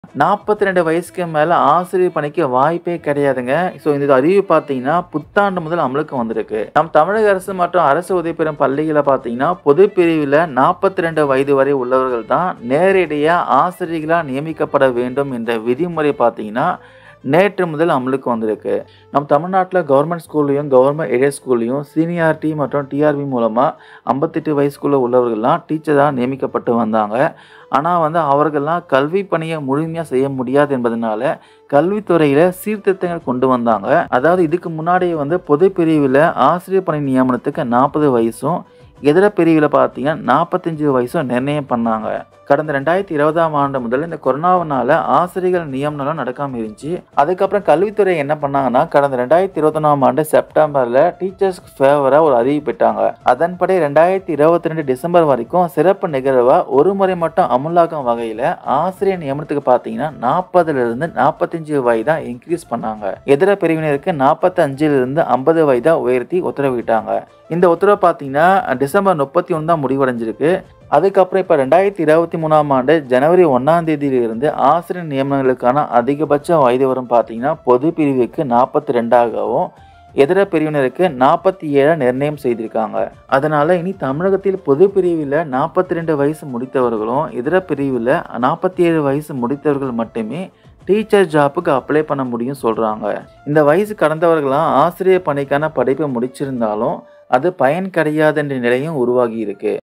நாற்பத்தி ரெண்டு வயசுக்கு மேலே ஆசிரியர் பணிக்கு வாய்ப்பே கிடையாதுங்க ஸோ இந்த அறிவு பார்த்தீங்கன்னா புத்தாண்டு முதல் அமலுக்கு வந்திருக்கு நம் தமிழக அரசு மற்றும் அரசு உதவி பெறும் பள்ளிகளை பார்த்தீங்கன்னா பொது பிரிவில் நாற்பத்தி ரெண்டு வயது வரை உள்ளவர்கள் தான் நேரடியாக ஆசிரியர்களாக நியமிக்கப்பட வேண்டும் என்ற விதிமுறை பார்த்தீங்கன்னா நேற்று முதல் அமலுக்கு வந்திருக்கு நம் தமிழ்நாட்டில் கவர்மெண்ட் ஸ்கூல்லையும் கவர்மெண்ட் எய்டட் ஸ்கூல்லையும் சீனியாரிட்டி மற்றும் டிஆர்பி மூலமாக ஐம்பத்தெட்டு வயசுக்குள்ளே உள்ளவர்கள்லாம் டீச்சராக நியமிக்கப்பட்டு வந்தாங்க ஆனால் வந்து அவர்கள்லாம் கல்வி பணியை முழுமையாக செய்ய முடியாது என்பதனால கல்வித்துறையில் சீர்திருத்தங்கள் கொண்டு வந்தாங்க அதாவது இதுக்கு முன்னாடி வந்து பொது பிரிவில் ஆசிரியர் பணி நியமனத்துக்கு நாற்பது வயசும் இதர பிரிவில் பார்த்தீங்கன்னா நாற்பத்தஞ்சு வயசும் நிர்ணயம் பண்ணாங்க கடந்த ரெண்டாயிரத்தி இருபதாம் ஆண்டு முதல் இந்த கொரோனாவினால ஆசிரியர்கள் நியமனம் நடக்காமல் இருந்துச்சு அதுக்கப்புறம் கல்வித்துறை என்ன பண்ணாங்கன்னா கடந்த ரெண்டாயிரத்தி இருபத்தொன்னாம் ஆண்டு செப்டம்பரில் டீச்சர்ஸ்க்கு ஃபேவராக ஒரு அறிவிப்பிட்டாங்க அதன்படி ரெண்டாயிரத்தி இருபத்தி ரெண்டு டிசம்பர் வரைக்கும் சிறப்பு நிகழ்வாக ஒரு முறை மட்டும் அமுலாக்கும் வகையில் ஆசிரியர் நியமனத்துக்கு பார்த்தீங்கன்னா நாற்பதுலேருந்து நாற்பத்தஞ்சு வயதாக இன்க்ரீஸ் பண்ணாங்க இதர பிரிவினருக்கு நாற்பத்தஞ்சிலிருந்து ஐம்பது வயதாக உயர்த்தி உத்தரவிட்டாங்க இந்த உத்தரவு பார்த்தீங்கன்னா டிசம்பர் முப்பத்தி ஒன்று தான் முடிவடைஞ்சிருக்கு அதுக்கப்புறம் இப்போ ரெண்டாயிரத்தி இருபத்தி மூணாம் ஆண்டு ஜனவரி ஒன்றாம் தேதியிலிருந்து ஆசிரியர் நியமனங்களுக்கான அதிகபட்ச வயது வரும் பார்த்தீங்கன்னா பொது பிரிவுக்கு நாற்பத்தி ரெண்டாகவும் இதர பிரிவினருக்கு நாற்பத்தி ஏழாக நிர்ணயம் செய்திருக்காங்க அதனால் இனி தமிழகத்தில் பொது பிரிவில் நாற்பத்தி ரெண்டு வயசு முடித்தவர்களும் இதர பிரிவில் நாற்பத்தி ஏழு வயசு முடித்தவர்கள் மட்டுமே டீச்சர் ஜாப்புக்கு அப்ளை பண்ண முடியும் சொல்கிறாங்க இந்த வயசு கடந்தவர்களாம் ஆசிரியர் பணிக்கான படிப்பை முடிச்சிருந்தாலும் அது பயன் கிடையாது என்ற நிலையும் உருவாகி இருக்கு